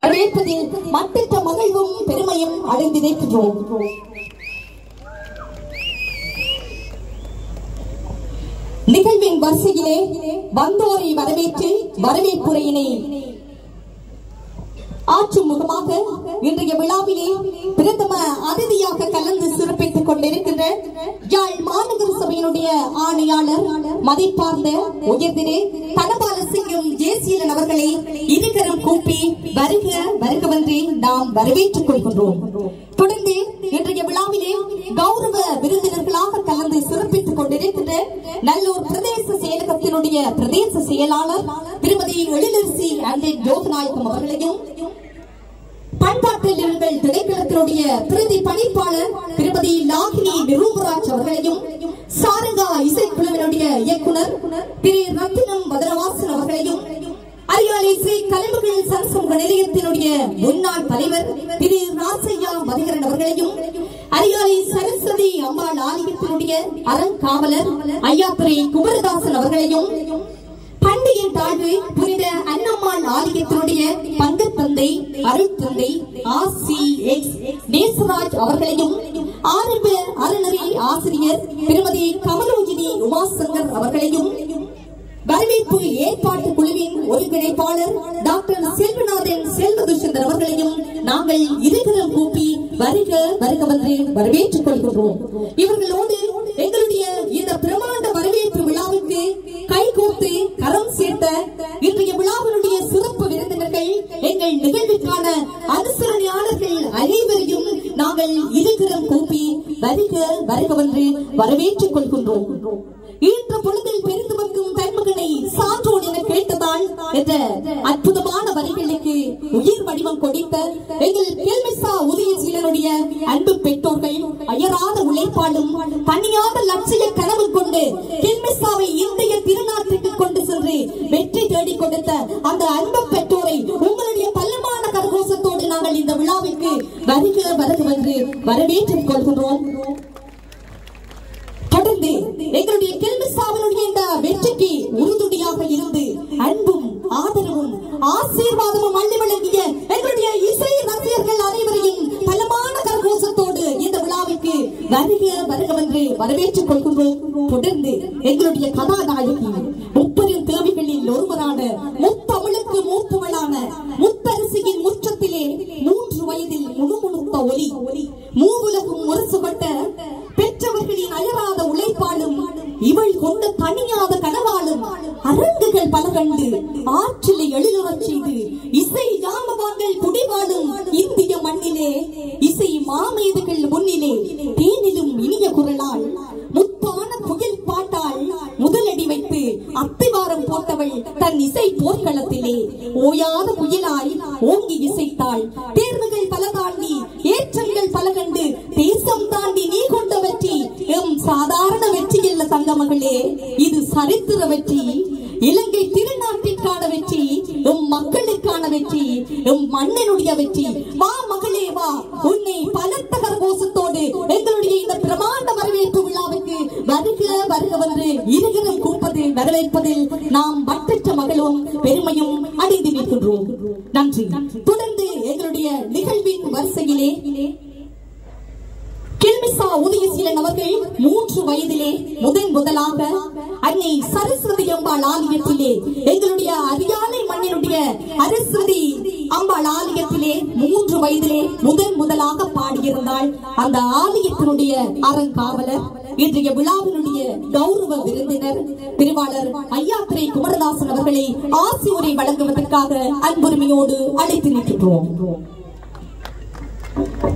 வரவேற்பதில் மட்டிட்ட மகிழ்வும் பெருமையும் அடைந்திருக்கின்றோம் நிகழ்வின் வரிசையிலே வந்தோரை வரவேற்று வரவேற்புரையினை ஆற்றும் முகமாக இன்றைய விழாவிலே பிரதம அதிதியாக கலந்து சிறப்பித்துக் கொண்டிருக்கின்ற யாழ் மாநகர சபையினுடைய ஆணையாளர் மதிப்பார்ந்த உயர்திரு தனபால சிங்கம் ஜேசீலன் அவர்களை இருகரம் கூப்பி வருக வருகவென்று நாம் வரவேற்றுக் கொள்கின்றோம் தொடர்ந்து இன்றைய விழாவிலே கௌரவ விருந்தினர்களாக கலந்து சிறப்பித்துக் கொண்டிருக்கின்ற நல்லூர் பிரதேச செயலகத்தினுடைய பிரதேச செயலாளர் திருமதி எழிலரசி அண்டை ஜோகநாயகம் அவர்களையும் பண்பாட்டில் எங்கள் திணைக்களத்தினுடைய பிரதி பணிப்பாளர் திருமதி லாகினி நிரூபராஜ் அவர்களையும் சாரங்கா இசைக்குழுவினுடைய இயக்குனர் திரு ரத்தினம் மதுரவாசன் அவர்களையும் அரியாலை ஸ்ரீ கலைமகள் சரசமூக நிலையத்தினுடைய முன்னாள் தலைவர் திரு ராசையா மதிகரன் அவர்களையும் அரியாலை சரஸ்வதி அம்பாள் ஆலயத்தினுடைய அறங்காவலர் ஐயாத்துறை குமரதாசன் அவர்களையும் பண்டிகை தாழ்வு புனித அன்னம்மாள் ஆலயத்தினுடைய பங்கு தந்தை அருள் தந்தை ஆசி எக்ஸ் நேசராஜ் அவர்களையும் ஆரம்ப அறநெறி ஆசிரியர் திருமதி கமலோஜினி உமாசங்கர் அவர்களையும் வரவேற்பு ஏற்பாட்டு குழுவின் ஒருங்கிணைப்பாளர் டாக்டர் செல்வநாதன் செல்வதுஷந்தர் அவர்களையும் நாங்கள் இருகரம் கூப்பி வருக வருகவென்று வரவேற்றுக் கொள்கின்றோம் இவர்களோடு எங்களுடைய இந்த பிரமாண்ட வரவேற்பு விழாவுக்கு கைகோர்த்து கரம் சேர்த்த இன்றைய விழாவினுடைய சிறப்பு விருந்தினர்கள் எங்கள் நிகழ்விற்கான அனுசரணையாளர்கள் அனைவரையும் நாங்கள் இருகரம் கூப்பி வருக வருகவென்று வரவேற்றுக் கொள்கின்றோம் ஈன்ற பொழுதில் பெருந்து வக்கும் தன்மகனை சான்றோன் என கேட்டதால் என்ற அற்புதமான வரிகளுக்கு உயிர் வடிவம் கொடுத்த எங்கள் கேள்விசா உதயசீலனுடைய அன்பு பெற்றோர்கள் அயராத உழைப்பாலும் தனியாத லட்சிய கனவு கொண்டு கேள்விசாவை இந்திய திருநாட்டுக்கு கொண்டு சென்று வெற்றி தேடிக் கொடுத்த அந்த அன்பு பெற்றோரை உங்களுடைய பல்லமான கரகோஷத்தோடு நாங்கள் இந்த விழாவிற்கு வருக வருகவென்று வரவேற்றுக் கொள்கிறோம் தொடர்ந்து எங்களுடைய கெல்மிசாவினுடைய இந்த வெற்றிக்கு உறுதுணையாக இருந்து அன்பும் ஆதரவும் ஆசீர்வாதமும் அள்ளி வழங்கிய எங்களுடைய இசை ரசிகர்கள் அனைவரையும் பலமான கரகோஷத்தோடு இந்த விழாவிற்கு வருக வருகவென்று வரவேற்றுக் கொள்கின்றோம் தொடர்ந்து எங்களுடைய கதாநாயகி முப்பெரும் தேவிகளில் ஒருவரான முத்தமிழுக்கு மூத்தவளான முத்தரசியின் முற்றத்திலே மூன்று வயதில் முணுமுணுத்த ஒலி மூவுலகும் முரசுபட்ட பெற்றவர்களின் அயராத உழைப்பாலும் இவள் கொண்ட தனியாத கனவாலும் அரங்குகள் பல கண்டு ஆற்றிலை எழிலுறச் செய்து இசை ஜாமவான்கள் குடிவாழும் இந்திய மண்ணிலே இசை மாமேதைகள் முன்னிலே தேனிலும் இனிய குரலால் முத்தான புயல் பாட்டால் முதலடி வைத்து அத்திவாரம் போட்டவள் தன் இசை போர்க்களத்திலே ஓயாத புயலாய் ஓங்கி இசைத்தாள் தேர்வுகள் பல தாண்டி ஏற்றங்கள் பல கண்டு தேசம் தாண்டி நீ கொண்ட வெற்றி எம் சாதாரண வெற்றி இல்ல தங்கமகளே இது சரித்திர வெற்றி இலங்கை திருநாட்டிற்கான வெற்றி எம் மக்களுக்கான வெற்றி எம் மண்ணினுடைய வெற்றி வா மகளே வா உன்னை பலத்த கரகோஷத்தோடு எங்களுடைய இந்த பிரமாண்ட வரவேற்பு விழாவுக்கு வருக வருகவென்று இருகரம் கூப்பது வரவேற்பதில் நாம் மற்றற்ற மகளும் பெருமையும் அடைந்து நிற்கின்றோம் நன்றி தொடர்ந்து எங்களுடைய நிகழ்வின் வரிசையிலே கில்மிசா உதயசீலன் அவர்கள் மூன்று வயதிலே முதன் முதலாக அன்னை சரஸ்வதி அம்பாள் ஆலயத்திலே எங்களுடைய அரியாலை மண்ணினுடைய அரஸ்வதி அம்பாள் ஆலயத்திலே மூன்று வயதிலே முதன் முதலாக பாடியிருந்தாள் அந்த ஆலயத்தினுடைய அறங்காவலர் இன்றைய விழாவினுடைய கௌரவ விருந்தினர் திருவாளர் ஐயாத்திரை குமரதாசன் அவர்களை ஆசி உரை வழங்குவதற்காக அன்புரிமையோடு அழைத்து நிற்கின்றோம்